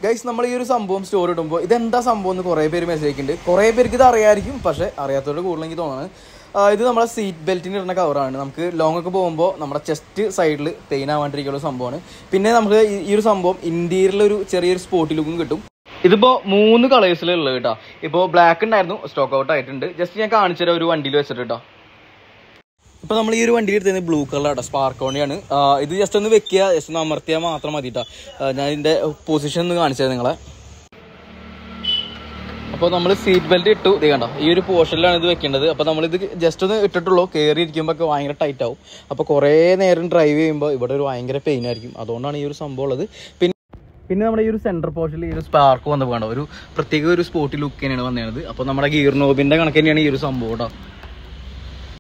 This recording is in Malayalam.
ഗൈസ് നമ്മൾ ഈ ഒരു സംഭവം സ്റ്റോർ ഇടുമ്പോൾ ഇതെന്താ സംഭവം എന്ന് കുറേ പേര് മെസ്സേജ് അയക്കുന്നുണ്ട് കുറേ പേർക്ക് ഇത് അറിയായിരിക്കും പക്ഷേ അറിയാത്തവരുടെ കൂടുതൽ എനിക്ക് തോന്നുന്നത് ആ, ഇത് നമ്മളെ സീറ്റ് ബെൽറ്റിന് ഇടുന്ന കവറാണ് നമുക്ക് ലോങ് ഒക്കെ പോകുമ്പോൾ നമ്മുടെ ചെസ്റ്റ് സൈഡിൽ പെയിൻ ആവാണ്ടിരിക്കുന്ന ഒരു സംഭവമാണ് പിന്നെ നമുക്ക് ഈ- ഈ ഒരു സംഭവം ഇന്ത്യയിലുള്ള ഒരു ചെറിയൊരു സ്പോട്ടി ലുക്കും കിട്ടും ഇതിപ്പോ മൂന്ന് കളേഴ്സിലുള്ളത് കേട്ടോ ഇപ്പോൾ ബ്ലാക്ക് ഉണ്ടായിരുന്നു സ്റ്റോക്ക് ഔട്ട് ആയിട്ടുണ്ട് ജസ്റ്റ് ഞാൻ കാണിച്ചു തരാം ഒരു വണ്ടിയിൽ വെച്ചിട്ട് കേട്ടോ ഇപ്പൊ നമ്മൾ ഈ ഒരു വണ്ടി എടുത്തത് ബ്ലൂ കളറാണ് സ്പാർക്കോണിയാണ് ഇത് ജസ്റ്റ് ഒന്ന് വെക്കുക ജസ്റ്റ് ഒന്ന് അമർത്തിയാൽ മാത്രം മതി കേട്ടോ ഞാൻ ഇതിന്റെ പൊസിഷൻ ഒന്ന് കാണിച്ചത് നിങ്ങളെ അപ്പോൾ നമ്മൾ സീറ്റ് ബെൽറ്റ് ഇട്ടു ഇത് കണ്ടോ ഈ ഒരു പോർഷനിലാണ് ഇത് വെക്കേണ്ടത് അപ്പോൾ നമ്മളിത് ജസ്റ്റ് ഒന്ന് ഇട്ടിട്ടുള്ളൂ കയറി ഇരിക്കുമ്പോൾ ഒക്കെ ഭയങ്കര ടൈറ്റ് ആവും അപ്പോൾ കുറേ നേരം ഡ്രൈവ് ചെയ്യുമ്പോൾ ഇവിടെ ഒരു ഭയങ്കര പെയിൻ ആയിരിക്കും അതുകൊണ്ടാണ് ഈ ഒരു സംഭവം ഉള്ളത് പിന്നെ പിന്നെ നമ്മുടെ ഈ ഒരു സെന്റർ പോർഷനിൽ ഈ ഒരു സ്പാർക്ക് വന്ന് വേണ്ട ഒരു പ്രത്യേക ഒരു സ്പോട്ടി ലുക്ക് തന്നെയാണ് വന്നത് അപ്പോൾ നമ്മുടെ ഗിയർ നോബിന്റെ കണക്ക് തന്നെയാണ് ഈ ഒരു സംഭവം കേട്ടോ